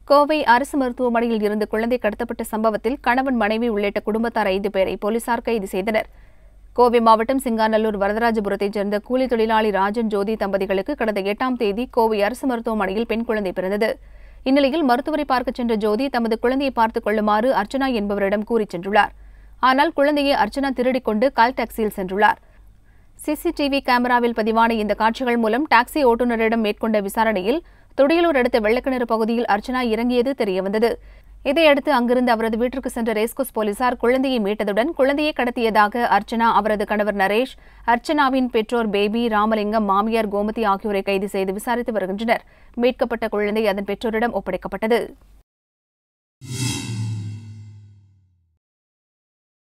கோவை அரசு மருத்துவமனையில் இருந்து குழந்தை கடத்தப்பட்ட சம்பவத்தில் கணவன் மனைவி உள்ளிட்ட குடும்பத்தார் ஐந்து பேரை போலீசார் கைது செய்தனர் கோவை மாவட்டம் சிங்காநல்லூர் வரதராஜபுரத்தைச் சேர்ந்த கூலி தொழிலாளி ராஜன் ஜோதி தம்பதிகளுக்கு கடந்த எட்டாம் தேதி கோவை அரசு மருத்துவமனையில் பெண் குழந்தை பிறந்தது இந்நிலையில் மருத்துவரை பார்க்கச் சென்ற ஜோதி தமது குழந்தையை பார்த்துக் கொள்ளுமாறு அர்ச்சனா என்பவரிடம் கூறிச் சென்றுள்ளார் ஆனால் குழந்தையை அர்ச்சனா திருடிக் கொண்டு கால் டாக்ஸியில் சென்றுள்ளார் சிசிடிவி கேமராவில் பதிவான இந்த காட்சிகள் மூலம் டாக்ஸி ஓட்டுநரிடம் மேற்கொண்ட விசாரணையில் துடியலூர் அடுத்த வெள்ளக்கிணறு பகுதியில் அர்ச்சனா இறங்கியது தெரியவந்தது இதையடுத்து அங்கிருந்து அவரது வீட்டிற்கு சென்ற ரேஸ்கோஸ் போலீசார் குழந்தையை மீட்டதுடன் குழந்தையை கடத்தியதாக அர்ச்சனா அவரது கணவர் நரேஷ் அர்ச்சனாவின் பெற்றோர் பேபி ராமலிங்கம் மாமியார் கோமதி ஆகியோரை கைது செய்து விசாரித்து வருகின்றனர் மீட்கப்பட்ட குழந்தை அதன் பெற்றோரிடம் ஒப்படைக்கப்பட்டது